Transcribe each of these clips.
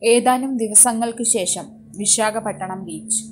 ഏതാനും ദിവസങ്ങൾക്ക് ശേഷം വിശാഖപട്ടണം ബീച്ച്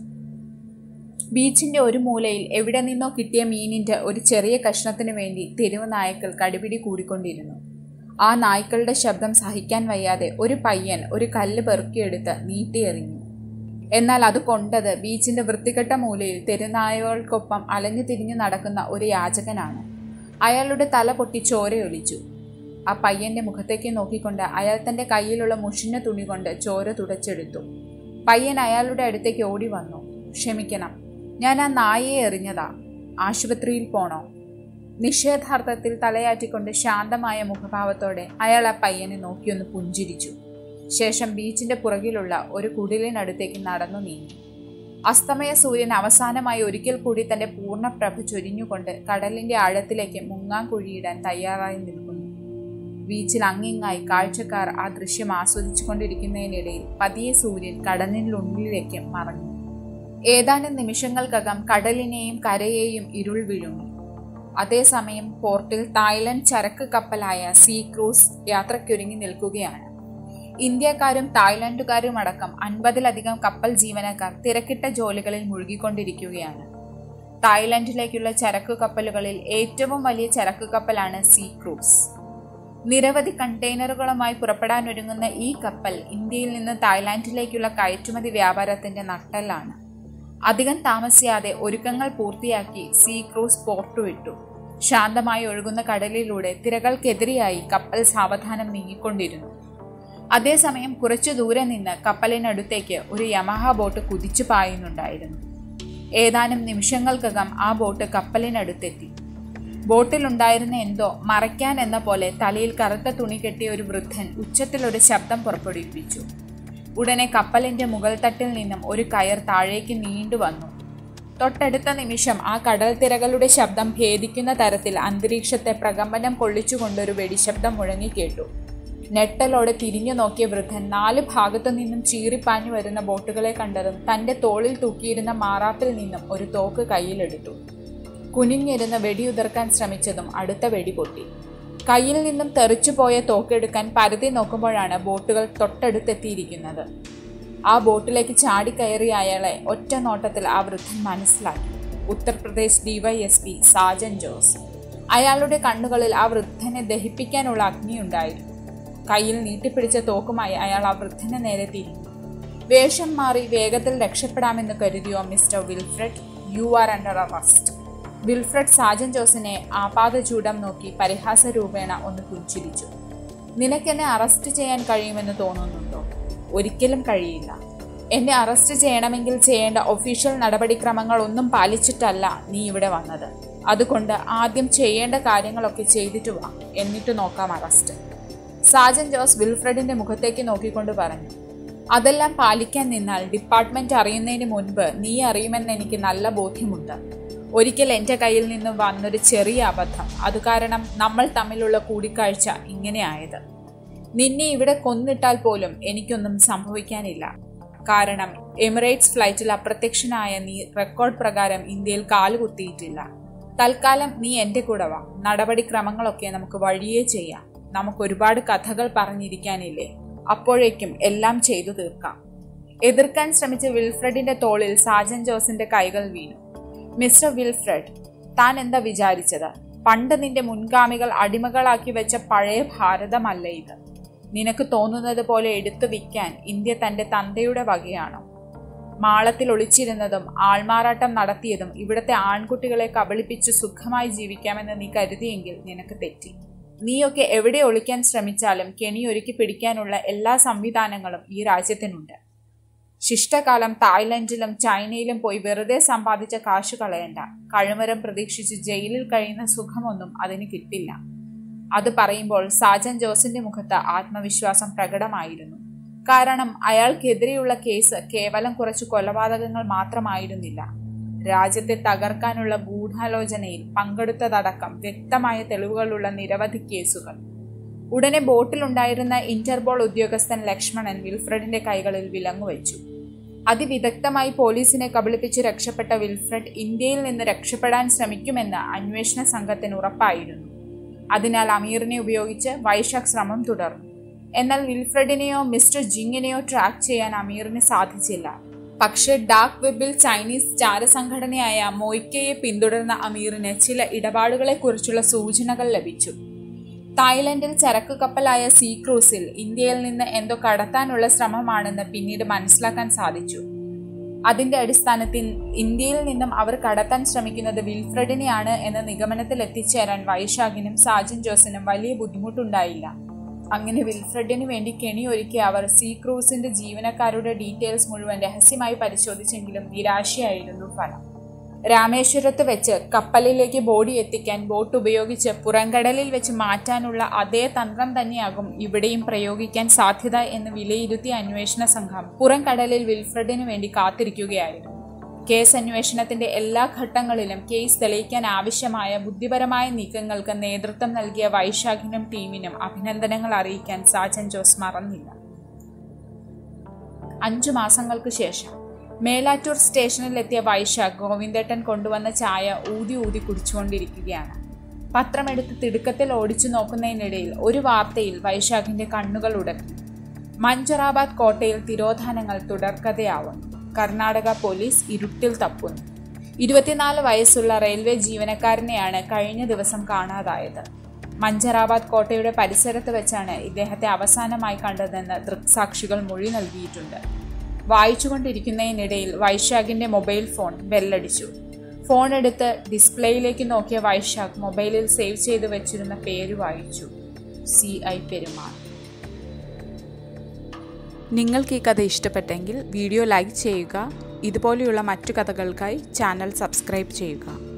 ബീച്ചിന്റെ ഒരു മൂലയിൽ എവിടെ നിന്നോ കിട്ടിയ മീനിന്റെ ഒരു ചെറിയ കഷ്ണത്തിനു വേണ്ടി തെരുവ് നായ്ക്കൾ കടിപിടി കൂടിക്കൊണ്ടിരുന്നു ആ നായ്ക്കളുടെ ശബ്ദം സഹിക്കാൻ വയ്യാതെ ഒരു പയ്യൻ ഒരു കല്ല് പെറുക്കിയെടുത്ത് നീട്ടിയെറിഞ്ഞു എന്നാൽ അത് കൊണ്ടത് ബീച്ചിന്റെ വൃത്തികെട്ട മൂലയിൽ തെരുനായകൾക്കൊപ്പം അലഞ്ഞു തിരിഞ്ഞു നടക്കുന്ന ഒരു യാചകനാണ് അയാളുടെ തല പൊട്ടി ചോരയൊലിച്ചു ആ പയ്യന്റെ മുഖത്തേക്ക് നോക്കിക്കൊണ്ട് അയാൾ തന്റെ കയ്യിലുള്ള മുഷിഞ്ഞ തുണി കൊണ്ട് ചോര തുടച്ചെടുത്തു പയ്യൻ അയാളുടെ അടുത്തേക്ക് ഓടി വന്നു ക്ഷമിക്കണം ഞാൻ ആ നായയെ എറിഞ്ഞതാ ആശുപത്രിയിൽ പോണോ നിഷേധാർത്ഥത്തിൽ തലയാറ്റിക്കൊണ്ട് ശാന്തമായ മുഖഭാവത്തോടെ അയാൾ ആ പയ്യനെ നോക്കിയൊന്ന് പുഞ്ചിരിച്ചു ശേഷം ബീച്ചിന്റെ പുറകിലുള്ള ഒരു കുടിലിനടുത്തേക്ക് നടന്നു നീങ്ങി അസ്തമയ സൂര്യൻ അവസാനമായി ഒരിക്കൽ കൂടി തന്റെ പൂർണ്ണപ്രഭ ചൊരിഞ്ഞുകൊണ്ട് കടലിന്റെ ആഴത്തിലേക്ക് മുങ്ങാൻ കുഴിയിടാൻ തയ്യാറായി നിൽക്കുന്നു ബീച്ചിൽ അങ്ങിങ്ങായി കാഴ്ചക്കാർ ആ ദൃശ്യം ആസ്വദിച്ചുകൊണ്ടിരിക്കുന്നതിനിടയിൽ പതിയെ സൂര്യൻ കടലിനുള്ളിലേക്ക് മറഞ്ഞു ഏതാനും നിമിഷങ്ങൾക്കകം കടലിനെയും കരയെയും ഇരുൾ വിഴുങ്ങി അതേസമയം പോർട്ടിൽ തായ്ലൻഡ് ചരക്ക് കപ്പലായ സീ ക്രൂസ് യാത്രയ്ക്കൊരുങ്ങി നിൽക്കുകയാണ് ഇന്ത്യക്കാരും തായ്ലൻഡുകാരും അടക്കം അൻപതിലധികം കപ്പൽ ജീവനക്കാർ തിരക്കിട്ട ജോലികളിൽ മുഴുകിക്കൊണ്ടിരിക്കുകയാണ് തായ്ലൻഡിലേക്കുള്ള ചരക്കു കപ്പലുകളിൽ ഏറ്റവും വലിയ ചരക്കു കപ്പലാണ് സീ ക്രൂസ് നിരവധി കണ്ടെയ്നറുകളുമായി പുറപ്പെടാനൊരുങ്ങുന്ന ഈ കപ്പൽ ഇന്ത്യയിൽ നിന്ന് തായ്ലാന്റിലേക്കുള്ള കയറ്റുമതി വ്യാപാരത്തിന്റെ നട്ടെല്ലാണ് അധികം താമസിയാതെ ഒരുക്കങ്ങൾ പൂർത്തിയാക്കി സീ ക്രൂസ് പോർട്ട് വിട്ടു ശാന്തമായി ഒഴുകുന്ന കടലിലൂടെ തിരകൾക്കെതിരെയായി കപ്പൽ സാവധാനം നീങ്ങിക്കൊണ്ടിരുന്നു അതേസമയം കുറച്ചു ദൂരെ നിന്ന് കപ്പലിനടുത്തേക്ക് ഒരു യമഹ ബോട്ട് കുതിച്ചു പായുന്നുണ്ടായിരുന്നു ഏതാനും നിമിഷങ്ങൾക്കകം ആ ബോട്ട് കപ്പലിനടുത്തെത്തി ബോട്ടിലുണ്ടായിരുന്ന എന്തോ മറയ്ക്കാൻ എന്ന പോലെ തലയിൽ കറുത്ത തുണി കെട്ടിയ ഒരു വൃദ്ധൻ ഉച്ചത്തിലൊരു ശബ്ദം പുറപ്പെടുവിപ്പിച്ചു ഉടനെ കപ്പലിന്റെ മുകൾ തട്ടിൽ നിന്നും ഒരു കയർ താഴേക്ക് നീണ്ടുവന്നു തൊട്ടടുത്ത നിമിഷം ആ കടൽ തിരകളുടെ ശബ്ദം ഭേദിക്കുന്ന തരത്തിൽ അന്തരീക്ഷത്തെ പ്രകമ്പനം കൊള്ളിച്ചുകൊണ്ടൊരു വെടിശബ്ദം മുഴങ്ങിക്കേട്ടു നെട്ടലോടെ തിരിഞ്ഞു നോക്കിയ വൃദ്ധൻ നാല് ഭാഗത്തു നിന്നും ചീറിപ്പാഞ്ഞു വരുന്ന ബോട്ടുകളെ കണ്ടതും തന്റെ തോളിൽ തൂക്കിയിരുന്ന മാറാപ്പിൽ നിന്നും ഒരു തോക്ക് കയ്യിലെടുത്തു കുനിഞ്ഞിരുന്ന് വെടിയുതിർക്കാൻ ശ്രമിച്ചതും അടുത്ത വെടി പൊട്ടി കയ്യിൽ നിന്നും തെറിച്ചുപോയ തോക്കെടുക്കാൻ പരുതി നോക്കുമ്പോഴാണ് ബോട്ടുകൾ തൊട്ടടുത്തെത്തിയിരിക്കുന്നത് ആ ബോട്ടിലേക്ക് ചാടിക്കയറിയ അയാളെ ഒറ്റ നോട്ടത്തിൽ ആ വൃദ്ധൻ മനസ്സിലാക്കി ഉത്തർപ്രദേശ് ഡിവൈഎസ്പി സാജൻ ജോസ് അയാളുടെ കണ്ണുകളിൽ ആ വൃദ്ധനെ ദഹിപ്പിക്കാനുള്ള അഗ്നിയുണ്ടായിരുന്നു കയ്യിൽ നീട്ടിപ്പിടിച്ച തോക്കുമായി അയാൾ ആ വൃദ്ധന് നേരെ തിരിഞ്ഞു വേഷം മാറി വേഗത്തിൽ രക്ഷപ്പെടാമെന്ന് കരുതിയോ mister Wilfred you are under arrest Wilfred Sajan ജോസിനെ ആപാതചൂടം നോക്കി പരിഹാസ രൂപേണ ഒന്ന് പുഞ്ചിരിച്ചു നിനക്കെന്നെ അറസ്റ്റ് ചെയ്യാൻ കഴിയുമെന്ന് തോന്നുന്നുണ്ടോ ഒരിക്കലും കഴിയില്ല എന്നെ അറസ്റ്റ് ചെയ്യണമെങ്കിൽ ചെയ്യേണ്ട ഒഫീഷ്യൽ നടപടിക്രമങ്ങൾ ഒന്നും പാലിച്ചിട്ടല്ല നീ ഇവിടെ വന്നത് അതുകൊണ്ട് ആദ്യം ചെയ്യേണ്ട കാര്യങ്ങളൊക്കെ ചെയ്തിട്ട് വാ എന്നിട്ട് നോക്കാം അറസ്റ്റ് സാജൻ ജോസ് വിൽഫ്രഡിന്റെ മുഖത്തേക്ക് നോക്കിക്കൊണ്ട് പറഞ്ഞു അതെല്ലാം പാലിക്കാൻ നിന്നാൽ ഡിപ്പാർട്ട്മെന്റ് അറിയുന്നതിന് മുൻപ് നീ അറിയുമെന്ന് എനിക്ക് നല്ല ബോധ്യമുണ്ട് ഒരിക്കൽ എൻ്റെ കയ്യിൽ നിന്നും വന്നൊരു ചെറിയ അബദ്ധം അത് കാരണം നമ്മൾ തമ്മിലുള്ള കൂടിക്കാഴ്ച ഇങ്ങനെയായത് നിന്നെ ഇവിടെ കൊന്നിട്ടാൽ പോലും എനിക്കൊന്നും സംഭവിക്കാനില്ല കാരണം എമിറേറ്റ്സ് ഫ്ലൈറ്റിൽ അപ്രത്യക്ഷനായ നീ റെക്കോർഡ് പ്രകാരം ഇന്ത്യയിൽ കാലുകുത്തിയിട്ടില്ല തൽക്കാലം നീ എൻ്റെ കൂടെ വാ നടപടിക്രമങ്ങളൊക്കെ നമുക്ക് വഴിയേ ചെയ്യാം നമുക്ക് ഒരുപാട് കഥകൾ പറഞ്ഞിരിക്കാനില്ലേ അപ്പോഴേക്കും എല്ലാം ചെയ്തു തീർക്കാം എതിർക്കാൻ ശ്രമിച്ച വിൽഫ്രഡിന്റെ തോളിൽ സാജൻ ജോസിന്റെ കൈകൾ വീണു മിസ്റ്റർ വിൽഫ്രഡ് താൻ എന്താ വിചാരിച്ചത് പണ്ട് നിന്റെ മുൻഗാമികൾ അടിമകളാക്കി വെച്ച പഴയ ഭാരതമല്ല ഇത് നിനക്ക് തോന്നുന്നത് പോലെ എടുത്തു വിൽക്കാൻ ഇന്ത്യ തന്റെ തന്തയുടെ വകയാണോ മാളത്തിൽ ഒളിച്ചിരുന്നതും ആൾമാറാട്ടം നടത്തിയതും ഇവിടുത്തെ ആൺകുട്ടികളെ കബളിപ്പിച്ച് സുഖമായി ജീവിക്കാമെന്ന് നീ കരുതിയെങ്കിൽ നിനക്ക് തെറ്റി നീയൊക്കെ എവിടെ ഒളിക്കാൻ ശ്രമിച്ചാലും കെണി ഒരുക്കി പിടിക്കാനുള്ള എല്ലാ സംവിധാനങ്ങളും ഈ രാജ്യത്തിനുണ്ട് ശിഷ്ടകാലം തായ്ലൻഡിലും ചൈനയിലും പോയി വെറുതെ സമ്പാദിച്ച കാശ് കളയണ്ട കഴിമരം പ്രതീക്ഷിച്ച് ജയിലിൽ കഴിയുന്ന സുഖമൊന്നും അതിന് കിട്ടില്ല അത് പറയുമ്പോൾ സാജൻ ജോസിന്റെ മുഖത്ത് ആത്മവിശ്വാസം പ്രകടമായിരുന്നു കാരണം അയാൾക്കെതിരെയുള്ള കേസ് കേവലം കുറച്ച് കൊലപാതകങ്ങൾ മാത്രമായിരുന്നില്ല രാജ്യത്തെ തകർക്കാനുള്ള ഗൂഢാലോചനയിൽ പങ്കെടുത്തതടക്കം വ്യക്തമായ തെളിവുകളുള്ള നിരവധി കേസുകൾ ഉടനെ ബോട്ടിലുണ്ടായിരുന്ന ഇന്റർപോൾ ഉദ്യോഗസ്ഥൻ ലക്ഷ്മണൻ വിൽഫ്രഡിന്റെ കൈകളിൽ വിലങ്ങുവെച്ചു അതിവിദഗ്ധമായി പോലീസിനെ കബളിപ്പിച്ച് രക്ഷപ്പെട്ട വിൽഫ്രഡ് ഇന്ത്യയിൽ നിന്ന് രക്ഷപ്പെടാൻ ശ്രമിക്കുമെന്ന് അന്വേഷണ സംഘത്തിന് ഉറപ്പായിരുന്നു അതിനാൽ അമീറിനെ ഉപയോഗിച്ച് വൈശാഖ് ശ്രമം തുടർന്നു എന്നാൽ വിൽഫ്രഡിനെയോ മിസ്റ്റർ ജിങ്ങിനെയോ ട്രാക്ക് ചെയ്യാൻ അമീറിന് സാധിച്ചില്ല പക്ഷേ ഡാർക്ക് വെബിൽ ചൈനീസ് ചാരസംഘടനയായ മൊയ്ക്കയെ പിന്തുടർന്ന അമീറിന് ചില ഇടപാടുകളെക്കുറിച്ചുള്ള സൂചനകൾ ലഭിച്ചു തായ്ലൻഡിൽ ചരക്ക് കപ്പലായ സീ ക്രൂസിൽ ഇന്ത്യയിൽ നിന്ന് എന്തോ കടത്താനുള്ള ശ്രമമാണെന്ന് പിന്നീട് മനസ്സിലാക്കാൻ സാധിച്ചു അതിന്റെ അടിസ്ഥാനത്തിൽ ഇന്ത്യയിൽ നിന്നും അവർ കടത്താൻ ശ്രമിക്കുന്നത് വിൽഫ്രഡിനെയാണ് എന്ന നിഗമനത്തിൽ എത്തിച്ചേരാൻ വൈശാഖിനും സാജൻ ജോസിനും വലിയ ബുദ്ധിമുട്ടുണ്ടായില്ല അങ്ങനെ വിൽഫ്രഡിന് വേണ്ടി കെണിയൊരുക്കിയ അവർ സീ ക്രൂസിന്റെ ജീവനക്കാരുടെ ഡീറ്റെയിൽസ് മുഴുവൻ രഹസ്യമായി പരിശോധിച്ചെങ്കിലും നിരാശയായിരുന്നു ഫലം രാമേശ്വരത്ത് വെച്ച് കപ്പലിലേക്ക് ബോഡി എത്തിക്കാൻ ബോട്ട് ഉപയോഗിച്ച് പുറംകടലിൽ വെച്ച് മാറ്റാനുള്ള അതേ തന്ത്രം തന്നെയാകും ഇവിടെയും പ്രയോഗിക്കാൻ സാധ്യത എന്ന് വിലയിരുത്തിയ അന്വേഷണ സംഘം പുറംകടലിൽ വിൽഫ്രഡിനു വേണ്ടി കാത്തിരിക്കുകയായിരുന്നു കേസ് അന്വേഷണത്തിന്റെ എല്ലാ ഘട്ടങ്ങളിലും കേസ് തെളിയിക്കാൻ ആവശ്യമായ ബുദ്ധിപരമായ നീക്കങ്ങൾക്ക് നേതൃത്വം നൽകിയ വൈശാഖിനും ടീമിനും അഭിനന്ദനങ്ങൾ അറിയിക്കാൻ സാജൻ ജോസ് മറന്നില്ല അഞ്ചു മാസങ്ങൾക്ക് ശേഷം മേലാറ്റൂർ സ്റ്റേഷനിലെത്തിയ വൈശാഖ് ഗോവിന്ദേട്ടൻ കൊണ്ടുവന്ന ചായ ഊതി ഊതി കുടിച്ചുകൊണ്ടിരിക്കുകയാണ് പത്രമെടുത്ത് തിടുക്കത്തിൽ ഓടിച്ചു നോക്കുന്നതിനിടയിൽ ഒരു വാർത്തയിൽ വൈശാഖിന്റെ കണ്ണുകൾ ഉടക്കി മഞ്ചറാബാദ് കോട്ടയിൽ തിരോധാനങ്ങൾ തുടർക്കഥയാവുന്നു കർണാടക പോലീസ് ഇരുട്ടിൽ തപ്പുന്നു ഇരുപത്തിനാല് വയസ്സുള്ള റെയിൽവേ ജീവനക്കാരനെയാണ് കഴിഞ്ഞ ദിവസം കാണാതായത് മഞ്ചറാബാദ് കോട്ടയുടെ പരിസരത്ത് വെച്ചാണ് ഇദ്ദേഹത്തെ അവസാനമായി കണ്ടതെന്ന് ദൃക്സാക്ഷികൾ മൊഴി നൽകിയിട്ടുണ്ട് വായിച്ചുകൊണ്ടിരിക്കുന്നതിനിടയിൽ വൈശാഖിന്റെ മൊബൈൽ ഫോൺ ബെല്ലടിച്ചു ഫോൺ എടുത്ത് ഡിസ്പ്ലേയിലേക്ക് നോക്കിയ വൈശാഖ് മൊബൈലിൽ സേവ് ചെയ്തു വെച്ചിരുന്ന പേര് വായിച്ചു സി ഐ പെരുമാൾ നിങ്ങൾക്ക് ഈ കഥ ഇഷ്ടപ്പെട്ടെങ്കിൽ വീഡിയോ ലൈക്ക് ചെയ്യുക ഇതുപോലെയുള്ള മറ്റു കഥകൾക്കായി ചാനൽ സബ്സ്ക്രൈബ് ചെയ്യുക